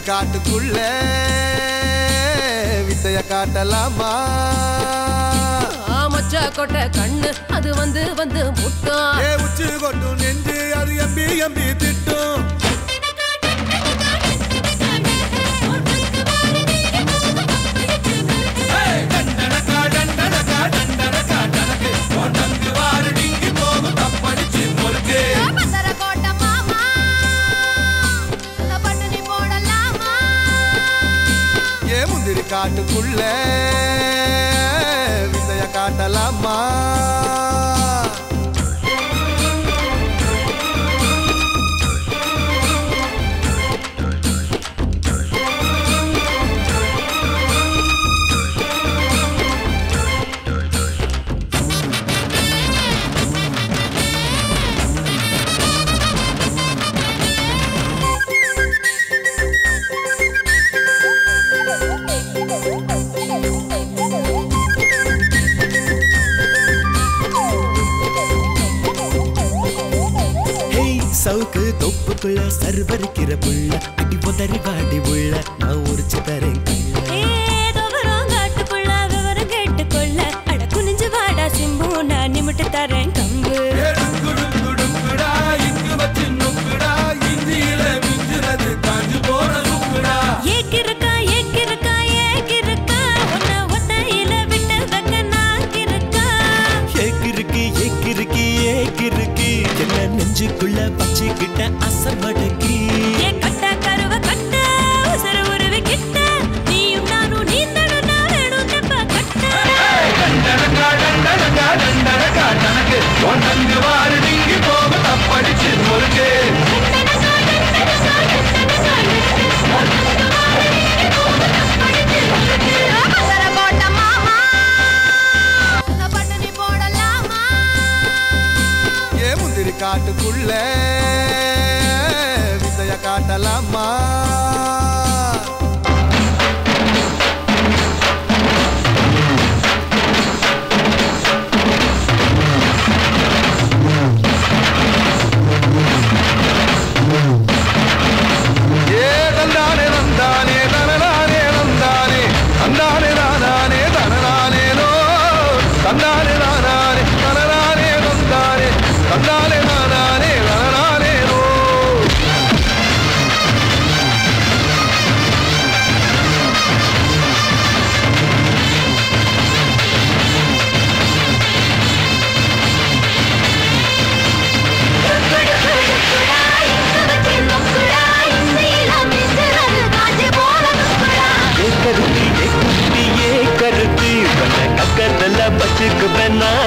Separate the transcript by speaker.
Speaker 1: காட்டுக்குள்ள வித்தைய காட்டலாமா
Speaker 2: மச்சா கொட்டை கண்ணு அது வந்து வந்து முட்டும்
Speaker 1: ஏ உச்சி கொண்டு நெஞ்சு அது எம்பி எம்பி திட்டும்
Speaker 3: பந்தர கோட்டை மாமா பட்டுனி போடலாமா
Speaker 1: ஏ முந்திரி காட்டுக்குள்ள வித்தைய காட்டலாமா
Speaker 4: ஹேய் சவுக்கு தொப்புக்குள்ள சர்வரிக்கிற புள்ள அடி உதறி வாடி உள்ள நான் உரிச்சு தரேன் கள்ள.
Speaker 5: காட்டுக்குள்ள விவரம் கேட்டுக்கொள்ள அட குனிஞ்சு வாடா சிம்பு நான் நிமிட்டு தரேன் கம்பு ஏக்கிருக்கா ஏக்கிருக்கா ஏக்கிருக்கா உன்னை ஒத்தையில விட்டு வைக்க நாக்கிருக்கா
Speaker 4: ஏக்கிருக்கு ஏக்கிருக்கு ஏக்கிருக்கு என்ன நெஞ்சுக்குள்ள பச்சைக்கிட்ட அசமடக்கி
Speaker 5: ஏ கட்ட கருவ கட்ட உசர உருவி கிட்ட நீயும் நானும் நீந்தணும்னா வேணும் தெப்ப கட்ட
Speaker 3: பந்தர கோட்டை மாமா பட்டுனி போடலாமா
Speaker 1: ஏ முந்திரி காட்டுக்குள்ள வித்தைய காட்டலாமா ஏ தந்தானே தந்தானே தனதானே தந்தானே தந்தானே தானானே தனதானேனோ தந்தானே தானானே தனதானே தந்தானே தந்தானே தானானே தனதானேனோ
Speaker 4: ஏ கருத்து ஏ குட்டி ஏ கருத்து உன்னை கக்கத்துல பச்சுக்கு வேணா